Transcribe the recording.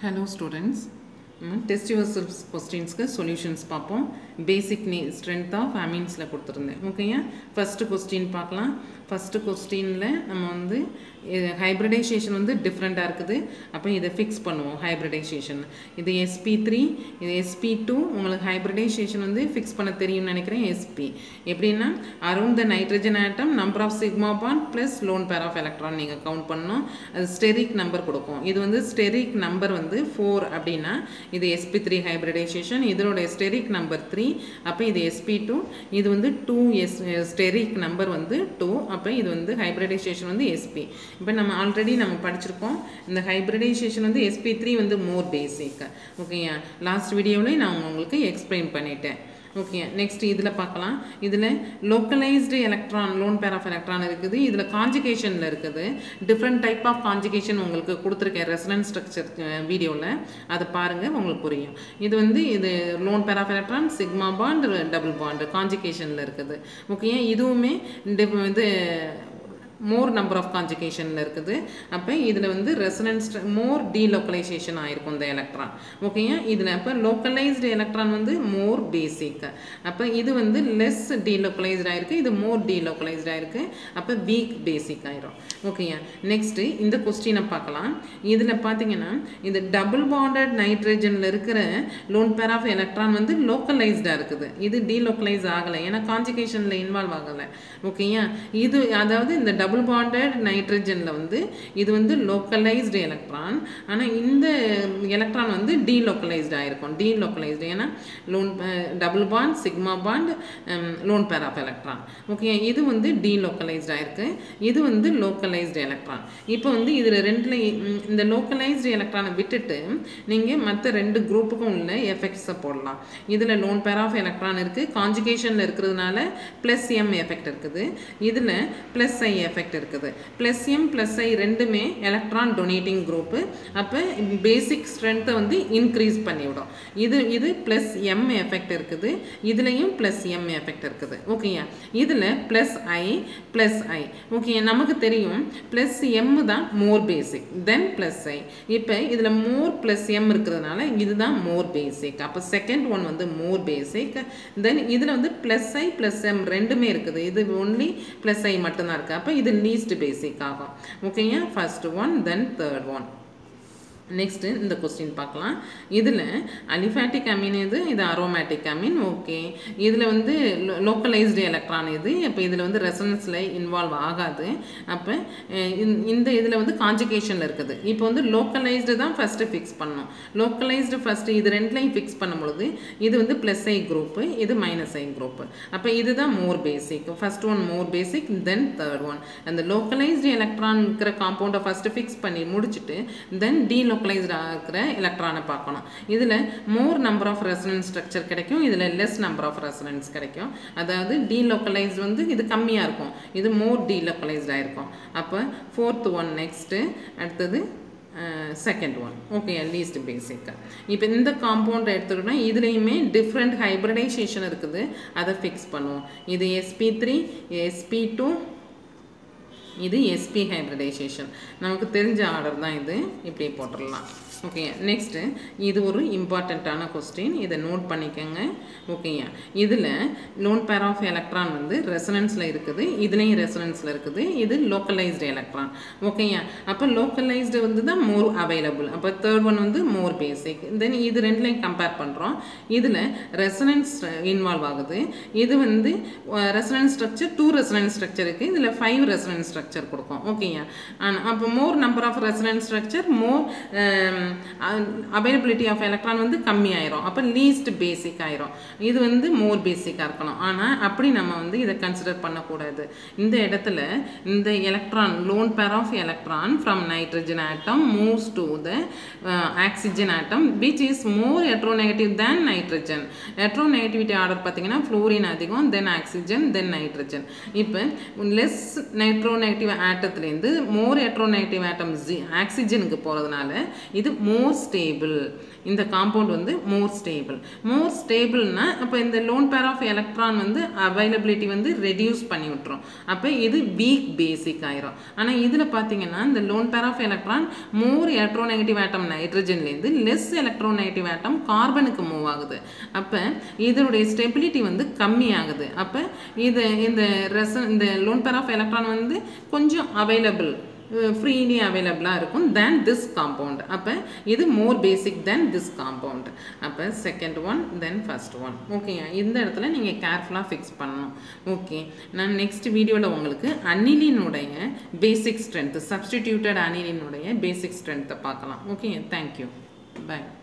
hello students test your கொஸ்டின்ஸ்க்கு solutions பார்ப்போம் basic நீ ஸ்ட்ரென்த் ஆஃப் அமீன்ஸில் கொடுத்துருந்தேன் ஓகேயா ஃபஸ்ட்டு கொஸ்டின் பார்க்கலாம் ஃபஸ்ட்டு கொஸ்டினில் நம்ம வந்து ஹைப்ரிடைசேஷன் வந்து டிஃப்ரெண்ட்டாக இருக்குது அப்போ இதை ஃபிக்ஸ் பண்ணுவோம் ஹைப்ரிடைசேஷன் இது எஸ்பி த்ரீ இது எஸ்பி டூ உங்களுக்கு ஹைப்ரிடைசேஷன் வந்து ஃபிக்ஸ் பண்ண தெரியும்னு நினைக்கிறேன் எஸ்பி எப்படின்னா around the nitrogen atom number of sigma bond plus lone pair of electron நீங்கள் கவுண்ட் பண்ணணும் அது ஸ்டெரிக் நம்பர் கொடுக்கும் இது வந்து ஸ்டெரிக் நம்பர் வந்து ஃபோர் அப்படின்னா இது எஸ்பி த்ரீ ஹைப்ரிடைசேஷன் இதனோட ஸ்டெரிக் நம்பர் த்ரீ அப்போ இது எஸ்பி டூ இது வந்து டூ எஸ் ஸ்டெரிக் நம்பர் வந்து டூ அப்போ இது வந்து ஹைப்ரிடைசேஷன் வந்து எஸ்பி இப்போ நம்ம ஆல்ரெடி நம்ம படிச்சிருக்கோம் இந்த ஹைப்ரிடைசேஷன் வந்து எஸ்பி த்ரீ வந்து மோர் பேசிக் ஓகேயா லாஸ்ட் வீடியோவில் நான் உங்களுக்கு எக்ஸ்பிளைன் பண்ணிட்டேன் ஓகே நெக்ஸ்ட் இதில் பார்க்கலாம் இதில் localized electron lone pair of electron இருக்குது இதில் காஞ்சிகேஷனில் இருக்குது டிஃப்ரெண்ட் டைப் ஆஃப் காஞ்சிகேஷன் உங்களுக்கு கொடுத்துருக்கேன் ரெசனன்ஸ் ஸ்ட்ரக்சர் வீடியோவில் அதை பாருங்கள் உங்களுக்கு புரியும் இது வந்து இது lone pair of electron sigma bond double bond காஞ்சிகேஷனில் இருக்குது ஓகே இதுவுமே இது மோர் நம்பர் ஆஃப் கான்ஜுகேஷனில் இருக்குது அப்போ இதில் வந்து ரெசனன்ஸ் மோர் டீலோக்கலைசேஷன் ஆகிருக்கும் இந்த எலக்ட்ரான் ஓகேயா இதில் அப்போ லோக்கலைஸ்டு எலக்ட்ரான் வந்து மோர் பேசிக் அப்போ இது வந்து லெஸ் டீலோக்கலைஸ்டு ஆயிருக்கு இது மோர் டீலோக்கலைஸ்டு ஆயிருக்கு அப்போ வீக் பேசிக் ஆயிரும் ஓகேயா நெக்ஸ்ட்டு இந்த கொஸ்டினை பார்க்கலாம் இதில் பார்த்தீங்கன்னா இந்த டபுள் பாண்டட் நைட்ரஜனில் இருக்கிற லோன் பேர் ஆஃப் எலக்ட்ரான் வந்து லோக்கலைஸ்டாக இருக்குது இது டீலோக்கலைஸ் ஆகலை ஏன்னா கான்ஜுகேஷனில் இன்வால்வ் ஆகலை ஓகேயா இது அதாவது இந்த டபுள் டபுள் பாண்டட் நைட்ரஜனில் வந்து இது வந்து லோக்கலைஸ்டு எலக்ட்ரான் ஆனால் இந்த எலக்ட்ரான் வந்து டீலோக்கலைஸ்டு ஆகிருக்கும் டீலோக்கலைஸ்டு ஏன்னா lone double bond sigma bond lone pair of electron okay இது வந்து டீலோக்கலைஸ்டு ஆயிருக்கு இது வந்து லோக்கலைஸ்டு எலக்ட்ரான் இப்போ வந்து இதில் ரெண்டில் இந்த லோக்கலைஸ்டு எலக்ட்ரானை விட்டுட்டு நீங்கள் மற்ற ரெண்டு குரூப்புக்கும் உள்ள எஃபெக்ட்ஸை போடலாம் இதில் லோன் பேர் ஆஃப் எலக்ட்ரான் இருக்குது காஞ்சுகேஷனில் இருக்கிறதுனால ப்ளஸ் எம் எஃபெக்ட் இருக்குது இதில் ப்ளஸ் ஐ எஃபெக்ட் எஃபெக்ட் இருக்குது ப்ளஸ் எம் ப்ளஸ் ஐ ரெண்டுமே எலக்ட்ரான் டொனேட்டிங் குரூப்பு அப்போ பேசிக் ஸ்ட்ரென்த்தை வந்து இன்க்ரீஸ் பண்ணிவிடும் இது இது ப்ளஸ் எம் எஃபெக்ட் இருக்குது இதுலேயும் ப்ளஸ் எம் எஃபெக்ட் இருக்குது ஓகேயா இதில் plus I plus I okay நமக்கு தெரியும் ப்ளஸ் எம் தான் மோர் பேசிக் தென் ப்ளஸ் ஐ இப்போ இதில் மோர் ப்ளஸ் எம் இருக்கிறதுனால இதுதான் மோர் பேசிக் அப்போ செகண்ட் ஒன் வந்து மோர் பேசிக் தென் இதில் வந்து ப்ளஸ் ஐ ப்ளஸ் எம் ரெண்டுமே இருக்குது இது ஒன்லி ப்ளஸ் ஐ மட்டும்தான் இருக்குது அப்போ இது லீஸ்ட் பேசிக் ஆகும் ஓகேயா first one then third one next இந்த கொஸ்டின் பார்க்கலாம் இதில் அலிஃபேட்டிக் அமீன் இது இது அரோமேட்டிக் அமீன் ஓகே இதில் வந்து லோக்கலைஸ்டு எலக்ட்ரான் இது இப்போ இதில் வந்து ரெசனன்ஸில் இன்வால்வ் ஆகாது அப்போ இந்த இதில் வந்து காஞ்சிகேஷனில் இருக்குது இப்போ வந்து லோக்கலைஸ்டு தான் ஃபஸ்ட்டு ஃபிக்ஸ் பண்ணணும் லோக்கலைஸ்டு ஃபஸ்ட்டு இது ரெண்டுலையும் ஃபிக்ஸ் பண்ணும் பொழுது இது வந்து ப்ளஸ் ஐ குரூப்பு இது மைனஸ் ஐ குரூப்பு அப்போ இதுதான் more basic first one more basic then third one அந்த லோக்கலைஸ்டு எலக்ட்ரான் இருக்கிற காம்பவுண்டை ஃபஸ்ட்டு ஃபிக்ஸ் பண்ணி முடிச்சுட்டு தென் டி லோக்கலைஸ்டாக இருக்கிற எலக்ட்ரானை பார்க்கணும் இதில் more number of resonance structure கிடைக்கும் இதில் லெஸ் நம்பர் ஆஃப் ரெசனன்ஸ் கிடைக்கும் அதாவது டீலோக்கலைஸ்டு வந்து இது கம்மியாக இருக்கும் இது மோர் டீலோக்கலைஸ்டாக இருக்கும் அப்போ ஃபோர்த் ஒன் நெக்ஸ்ட்டு அடுத்தது செகண்ட் ஒன் ஓகே லீஸ்ட் பேசிக்காக இப்போ இந்த காம்பவுண்ட் எடுத்துக்கிட்டோம்னா இதுலேயுமே டிஃப்ரெண்ட் ஹைப்ரிடைசேஷன் இருக்குது அதை ஃபிக்ஸ் பண்ணுவோம் இது எஸ்பி த்ரீ எஸ்பி டூ இது எஸ்பி ஹைப்ரிடைசேஷன் நமக்கு தெரிஞ்ச ஆர்டர் தான் இது இப்படி போட்டுடலாம் ஓகே நெக்ஸ்ட்டு இது ஒரு இம்பார்ட்டண்ட்டான கொஸ்டின் இதை நோட் பண்ணிக்கோங்க ஓகேயா இதில் லோன் பேர் ஆஃப் எலக்ட்ரான் வந்து ரெசனன்ஸில் இருக்குது இதுலேயும் ரெசனன்ஸில் இருக்குது இது லோக்கலைஸ்டு எலக்ட்ரான் ஓகேயா அப்போ லோக்கலைஸ்டு வந்து தான் மோர் அவைலபிள் அப்போ தேர்ட் ஒன் வந்து மோர் பேசிக் தென் இது ரெண்டுலையும் கம்பேர் பண்ணுறோம் இதில் ரெசனன்ஸ் இன்வால்வ் ஆகுது இது வந்து resonance structure two resonance structure இருக்குது இதில் ஃபைவ் ரெசனன்ஸ் ஸ்ட்ரக்சர் கொடுக்கும் ஓகேயா அப்போ more number of resonance structure more availability of electron வந்து கம்மியாயிரும் அப்போ லீஸ்ட் பேசிக் ஆயிரும் இது வந்து மோர் பேசிக்காக இருக்கணும் ஆனால் அப்படி நம்ம வந்து இதை கன்சிடர் பண்ணக்கூடாது இந்த இடத்துல இந்த electron lone pair of electron from nitrogen atom moves to the oxygen atom which is more electronegative than nitrogen electronegativity order பார்த்தீங்கன்னா ஃப்ளோரின் அதிகம் தென் ஆக்சிஜன் தென் நைட்ரஜன் இப்போ லெஸ் நைட்ரோநெகட்டிவ் ஆட்டத்துலேருந்து மோர் எட்ரோநெகட்டிவ் ஆட்டம் ஜி ஆக்சிஜனுக்கு போகிறதுனால இது மோர் stable இந்த compound வந்து மோர் ஸ்டேபிள் மோர் ஸ்டேபிள்னா அப்போ இந்த லோன் பேர் ஆஃப் எலக்ட்ரான் வந்து அவைலபிலிட்டி வந்து ரெடியூஸ் பண்ணி விட்டுரும் அப்போ இது வீக் பேசிக் ஆயிரும் ஆனால் இதில் பார்த்தீங்கன்னா இந்த lone pair of electron more electronegative atom நைட்ரஜன்லேருந்து லெஸ் எலக்ட்ரோநெகட்டிவ் ஆட்டம் கார்பனுக்கு மூவ் ஆகுது அப்போ இதனுடைய ஸ்டெபிலிட்டி வந்து கம்மி ஆகுது அப்போ இது இந்த ரெசன் இந்த லோன் பேர் ஆஃப் எலக்ட்ரான் வந்து கொஞ்சம் அவைலபிள் ஃப்ரீலி அவைலபிளாக இருக்கும் தேன் திஸ் காம்பவுண்ட் அப்போ இது more basic than this compound அப்போ second one then first one ஓகேயா இந்த இடத்துல நீங்கள் கேர்ஃபுல்லாக ஃபிக்ஸ் பண்ணணும் ஓகே நான் நெக்ஸ்ட் வீடியோவில் உங்களுக்கு அனிலினுடைய பேசிக் ஸ்ட்ரென்த் சப்ஸ்டிடியூட்டட் அனிலினுடைய பேசிக் ஸ்ட்ரென்த்தை பார்க்கலாம் ஓகே தேங்க்யூ பாய்